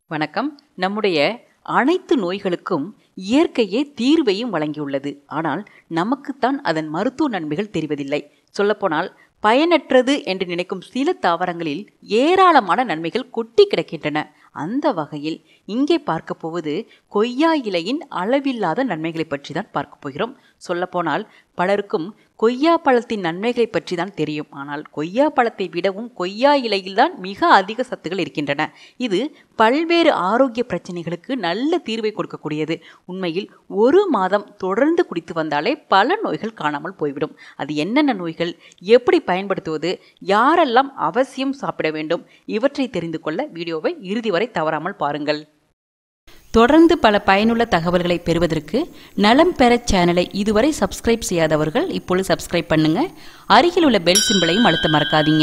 வணக்கம் நம்முடைய அனைத்து நோய்களுக்கும் இயற்கையே தீர்வையும் வழங்கியுள்ளது ஆனால் நமக்குத்தான் அதன் மருத்துவ நன்மைகள் தெரிவதில்லை சொல்லப்போனால் பயனற்றது என்று நினைக்கும் சில தாவரங்களில் ஏராளமான நன்மைகள் கொட்டி கிடக்கின்றன அந்த வகையில் இங்கே பார்க்க போவது கொய்யா இலையின் அளவில்லாத நன்மைகளை பற்றி தான் பார்க்க போகிறோம் சொல்லப்போனால் பலருக்கும் கொய்யா பழத்தின் நன்மைகளை பற்றி தான் தெரியும் ஆனால் கொய்யா பழத்தை விடவும் கொய்யா இலையில்தான் மிக அதிக சத்துகள் இருக்கின்றன இது பல்வேறு ஆரோக்கிய பிரச்சனைகளுக்கு நல்ல தீர்வை கொடுக்கக்கூடியது உண்மையில் ஒரு மாதம் தொடர்ந்து குடித்து வந்தாலே பல நோய்கள் காணாமல் போய்விடும் அது என்னென்ன நோய்கள் எப்படி பயன்படுத்துவது யாரெல்லாம் அவசியம் சாப்பிட வேண்டும் இவற்றை தெரிந்து கொள்ள வீடியோவை இறுதி வரை தவறாமல் பாருங்கள் தொடர்ந்து பல பயனுள்ள தகவல்களை பெறுவதற்கு நலம் பெற சேனலை இதுவரை சப்ஸ்கிரைப் செய்யாதவர்கள் இப்பொழுது சப்ஸ்கிரைப் பண்ணுங்க அருகில் உள்ள பெல் சிம்பிளையும் அழுத்த மறக்காதீங்க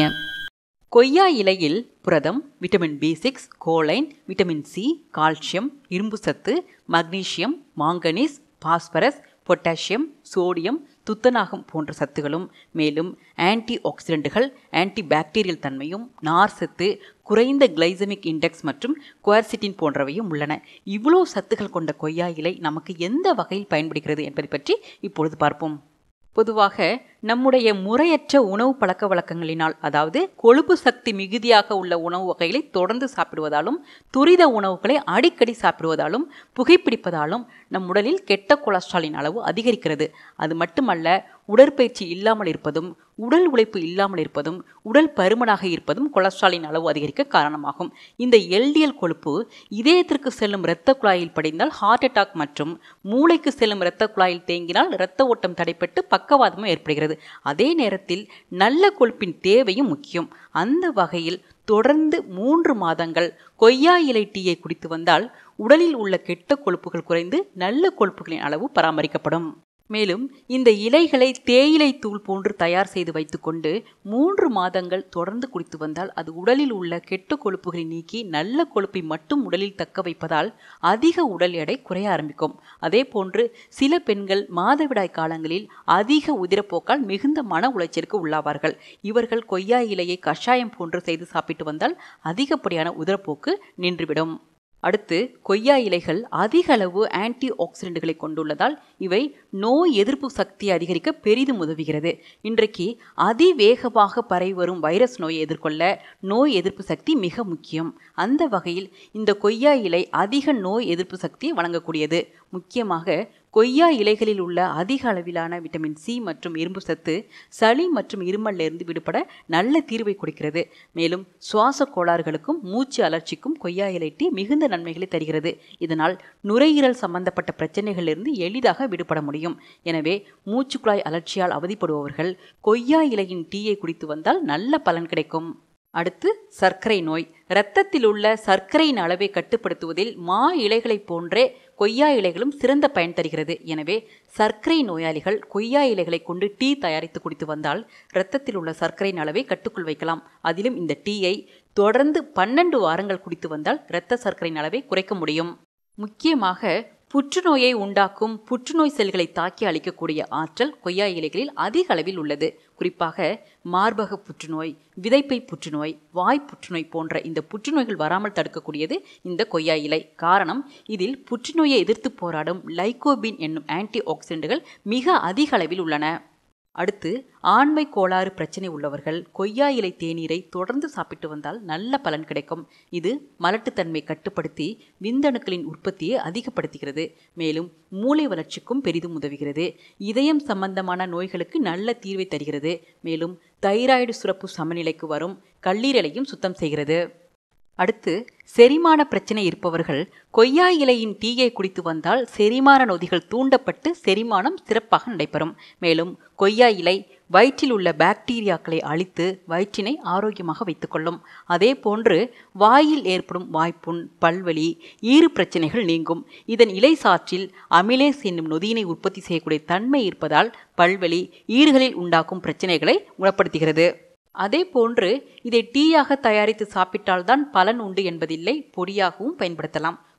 கொய்யா இலையில் புரதம் vitamin B six choline vitamin C calcium இரும்பு சத்து magnesium manganese phosphorus potassium sodium துத்தநாகம் போன்ற சத்துகளும் மேலும் ஆன்டி ஆக்சிடென்ட்டுகள் ஆன்டி பாக்டீரியல் தன்மையும் நார் சத்து குறைந்த கிளைசமிக் இண்டெக்ஸ் மற்றும் குவார்சிட்டின் போன்றவையும் உள்ளன இவ்வளோ சத்துகள் கொண்ட கொய்யா இலை நமக்கு எந்த வகையில் பயன்படுகிறது என்பதை பற்றி இப்பொழுது பார்ப்போம் பொதுவாக நம்முடைய முறையற்ற உணவு பழக்க வழக்கங்களினால் அதாவது கொழுப்பு சக்தி மிகுதியாக உள்ள உணவு வகைகளை தொடர்ந்து சாப்பிடுவதாலும் துரித உணவுகளை அடிக்கடி சாப்பிடுவதாலும் புகைப்பிடிப்பதாலும் நம் உடலில் கெட்ட கொலஸ்ட்ராலின் அளவு அதிகரிக்கிறது அது மட்டுமல்ல உடற்பயிற்சி இல்லாமல் இருப்பதும் உடல் உழைப்பு இல்லாமல் இருப்பதும் உடல் பருமனாக இருப்பதும் கொலஸ்ட்ராலின் அளவு அதிகரிக்க காரணமாகும் இந்த எல்டிஎல் கொழுப்பு இதயத்திற்கு செல்லும் இரத்த குழாயில் படிந்தால் ஹார்ட் அட்டாக் மற்றும் மூளைக்கு செல்லும் இரத்த குழாயில் தேங்கினால் இரத்த ஓட்டம் தடைப்பட்டு பக்கவாதமும் ஏற்படுகிறது அதே நேரத்தில் நல்ல கொழுப்பின் தேவையும் முக்கியம் அந்த வகையில் தொடர்ந்து மூன்று மாதங்கள் கொய்யா இலை டீயை குடித்து வந்தால் உடலில் உள்ள கெட்ட கொழுப்புகள் குறைந்து நல்ல கொழுப்புகளின் அளவு பராமரிக்கப்படும் மேலும் இந்த இலைகளை தேயிலை தூள் போன்று தயார் செய்து வைத்துக்கொண்டு மூன்று மாதங்கள் தொடர்ந்து குடித்து வந்தால் அது உடலில் உள்ள கெட்ட கொழுப்புகளை நீக்கி நல்ல கொழுப்பை மட்டும் உடலில் தக்க வைப்பதால் அதிக உடல் எடை குறைய ஆரம்பிக்கும் அதே போன்று சில பெண்கள் மாதவிடாய் காலங்களில் அதிக உதிரப்போக்கால் மிகுந்த மன உளைச்சலுக்கு உள்ளாவார்கள் இவர்கள் கொய்யா இலையை கஷாயம் போன்று செய்து சாப்பிட்டு வந்தால் அதிகப்படியான உதிரப்போக்கு நின்றுவிடும் அடுத்து கொய்யா இலைகள் அதிக அளவு ஆன்டி ஆக்சிடென்ட்களை கொண்டுள்ளதால் இவை நோய் எதிர்ப்பு சக்தியை அதிகரிக்க பெரிதும் உதவுகிறது இன்றைக்கு அதிவேகமாக பரவி வரும் வைரஸ் நோயை எதிர்கொள்ள நோய் எதிர்ப்பு சக்தி மிக முக்கியம் அந்த வகையில் இந்த கொய்யா இலை அதிக நோய் எதிர்ப்பு சக்தியை வழங்கக்கூடியது முக்கியமாக கொய்யா இலைகளில் உள்ள அதிக அளவிலான விட்டமின் சி மற்றும் இரும்பு சத்து சளி மற்றும் இருமல்லிருந்து விடுபட நல்ல தீர்வை கொடுக்கிறது மேலும் சுவாச கோளாறுகளுக்கும் மூச்சு அலர்ச்சிக்கும் கொய்யா இலை டீ மிகுந்த நன்மைகளை தருகிறது இதனால் நுரையீரல் சம்பந்தப்பட்ட பிரச்சனைகளிலிருந்து எளிதாக விடுபட முடியும் எனவே மூச்சுக்குழாய் அலர்ச்சியால் அவதிப்படுபவர்கள் கொய்யா இலையின் டீயை குடித்து வந்தால் நல்ல பலன் கிடைக்கும் அடுத்து சர்க்கரை நோய் இரத்தத்தில் உள்ள சர்க்கரையின் அளவை கட்டுப்படுத்துவதில் மா இலைகளைப் போன்றே கொய்யா இலைகளும் சிறந்த பயன் தருகிறது எனவே சர்க்கரை நோயாளிகள் கொய்யா இலைகளை கொண்டு டீ தயாரித்து குடித்து வந்தால் இரத்தத்தில் உள்ள சர்க்கரையின் அளவை கட்டுக்குள் வைக்கலாம் அதிலும் இந்த டீயை தொடர்ந்து பன்னெண்டு வாரங்கள் குடித்து வந்தால் இரத்த சர்க்கரையின் அளவை குறைக்க முடியும் முக்கியமாக புற்றுநோயை உண்டாக்கும் புற்றுநோய் செல்களை தாக்கி அளிக்கக்கூடிய ஆற்றல் கொய்யா இலைகளில் அதிக அளவில் உள்ளது குறிப்பாக மார்பக புற்றுநோய் விதைப்பை புற்றுநோய் வாய் புற்றுநோய் போன்ற இந்த புற்றுநோய்கள் வராமல் தடுக்கக்கூடியது இந்த கொய்யா இலை காரணம் இதில் புற்றுநோயை எதிர்த்து போராடும் லைகோபின் என்னும் ஆன்டி ஆக்சிடென்ட்கள் மிக அதிக அளவில் உள்ளன அடுத்து ஆண்மை கோளாறு பிரச்சனை உள்ளவர்கள் கொய்யா இலை தேநீரை தொடர்ந்து சாப்பிட்டு வந்தால் நல்ல பலன் கிடைக்கும் இது மலட்டுத்தன்மை கட்டுப்படுத்தி விந்தணுக்களின் உற்பத்தியை அதிகப்படுத்துகிறது மேலும் மூளை வளர்ச்சிக்கும் பெரிதும் உதவுகிறது இதயம் சம்பந்தமான நோய்களுக்கு நல்ல தீர்வை தருகிறது மேலும் தைராய்டு சுரப்பு சமநிலைக்கு வரும் கல்லீரலையும் சுத்தம் செய்கிறது அடுத்து செரிமான பிரச்சனை இருப்பவர்கள் கொய்யா இலையின் டீயை குடித்து வந்தால் செரிமான நொதிகள் தூண்டப்பட்டு செரிமானம் சிறப்பாக நடைபெறும் மேலும் கொய்யா இலை வயிற்றில் உள்ள பாக்டீரியாக்களை அழித்து வயிற்றினை ஆரோக்கியமாக வைத்துக்கொள்ளும் அதே போன்று வாயில் ஏற்படும் வாய்ப்புண் பல்வலி ஈறு பிரச்சனைகள் நீங்கும் இதன் இலை சாற்றில் அமிலேஸ் என்னும் நொதியினை உற்பத்தி செய்யக்கூடிய தன்மை இருப்பதால் பல்வலி ஈறுகளில் உண்டாக்கும் பிரச்சனைகளை குணப்படுத்துகிறது அதே போன்று இதை டீயாக தயாரித்து சாப்பிட்டால்தான் பலன் உண்டு என்பதில்லை பொடியாகவும் பயன்படுத்தலாம்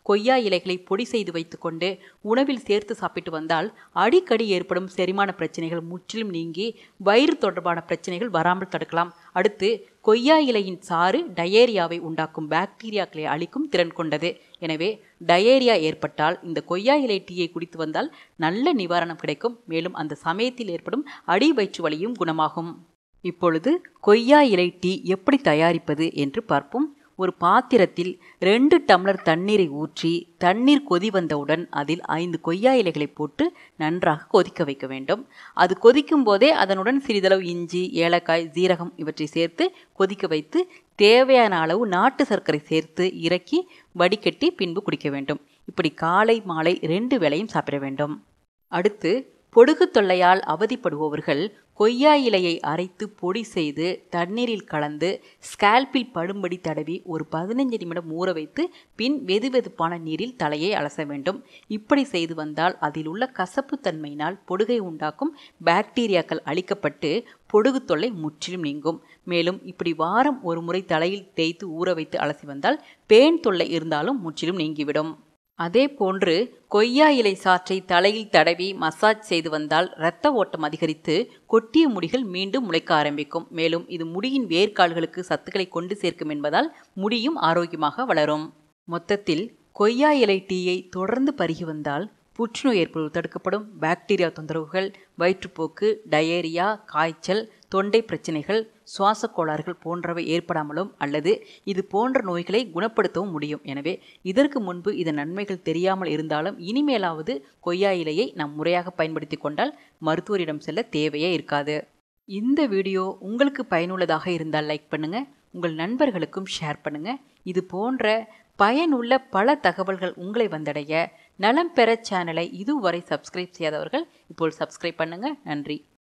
கொய்யா இலைகளை பொடி செய்து வைத்துக்கொண்டு உணவில் சேர்த்து சாப்பிட்டு வந்தால் அடிக்கடி ஏற்படும் செரிமான பிரச்சனைகள் முற்றிலும் நீங்கி வயிறு தொடர்பான பிரச்சனைகள் வராமல் தடுக்கலாம் அடுத்து கொய்யா இலையின் சாறு டயேரியாவை உண்டாக்கும் பாக்டீரியாக்களை அழிக்கும் திறன் கொண்டது எனவே டயேரியா ஏற்பட்டால் இந்த கொய்யா இலை டீயை குடித்து வந்தால் நல்ல நிவாரணம் கிடைக்கும் மேலும் அந்த சமயத்தில் ஏற்படும் அடி வயிற்று வலியும் குணமாகும் இப்பொழுது கொய்யா இலை டீ எப்படி தயாரிப்பது என்று பார்ப்போம் ஒரு பாத்திரத்தில் ரெண்டு டம்ளர் தண்ணீரை ஊற்றி தண்ணீர் கொதி வந்தவுடன் அதில் ஐந்து கொய்யா இலைகளை போட்டு நன்றாக கொதிக்க வைக்க வேண்டும் அது கொதிக்கும் போதே அதனுடன் சிறிதளவு இஞ்சி ஏலக்காய் ஜீரகம் இவற்றை சேர்த்து கொதிக்க வைத்து தேவையான அளவு நாட்டு சர்க்கரை சேர்த்து இறக்கி வடிகட்டி பின்பு குடிக்க வேண்டும் இப்படி காலை மாலை ரெண்டு வேளையும் சாப்பிட வேண்டும் அடுத்து பொடுகு தொல்லையால் அவதிப்படுபவர்கள் கொய்யா இலையை அரைத்து பொடி செய்து தண்ணீரில் கலந்து ஸ்கேல்பில் படும்படி தடவி ஒரு பதினைஞ்சு நிமிடம் ஊற வைத்து பின் வெதுவெதுப்பான நீரில் தலையை அலச வேண்டும் இப்படி செய்து வந்தால் அதில் உள்ள கசப்பு தன்மையினால் பொடுகை உண்டாக்கும் பாக்டீரியாக்கள் அழிக்கப்பட்டு பொடுகு தொல்லை முற்றிலும் நீங்கும் மேலும் இப்படி வாரம் ஒரு முறை தலையில் தேய்த்து ஊற வைத்து அலசி வந்தால் பேன் தொல்லை இருந்தாலும் முற்றிலும் நீங்கிவிடும் அதே போன்று கொய்யா இலை சாற்றை தலையில் தடவி மசாஜ் செய்து வந்தால் இரத்த ஓட்டம் அதிகரித்து கொட்டிய முடிகள் மீண்டும் முளைக்க ஆரம்பிக்கும் மேலும் இது முடியின் வேர்க்கால்களுக்கு சத்துக்களை கொண்டு சேர்க்கும் என்பதால் முடியும் ஆரோக்கியமாக வளரும் மொத்தத்தில் கொய்யா இலை டீயை தொடர்ந்து பருகி வந்தால் புற்றுநோய் ஏற்படுவது தடுக்கப்படும் பாக்டீரியா தொந்தரவுகள் வயிற்றுப்போக்கு டயேரியா காய்ச்சல் தொண்டை பிரச்சனைகள் சுவாச கோளாறுகள் போன்றவை ஏற்படாமலும் அல்லது இது போன்ற நோய்களை குணப்படுத்தவும் முடியும் எனவே இதற்கு முன்பு இதன் நன்மைகள் தெரியாமல் இருந்தாலும் இனிமேலாவது கொய்யா இலையை நாம் முறையாக பயன்படுத்தி கொண்டால் மருத்துவரிடம் செல்ல தேவையே இருக்காது இந்த வீடியோ உங்களுக்கு பயனுள்ளதாக இருந்தால் லைக் பண்ணுங்க உங்கள் நண்பர்களுக்கும் ஷேர் பண்ணுங்க இது போன்ற பயனுள்ள பல தகவல்கள் உங்களை வந்தடைய நலம் பெற சேனலை இதுவரை சப்ஸ்கிரைப் செய்யாதவர்கள் இப்போ சப்ஸ்கிரைப் பண்ணுங்க நன்றி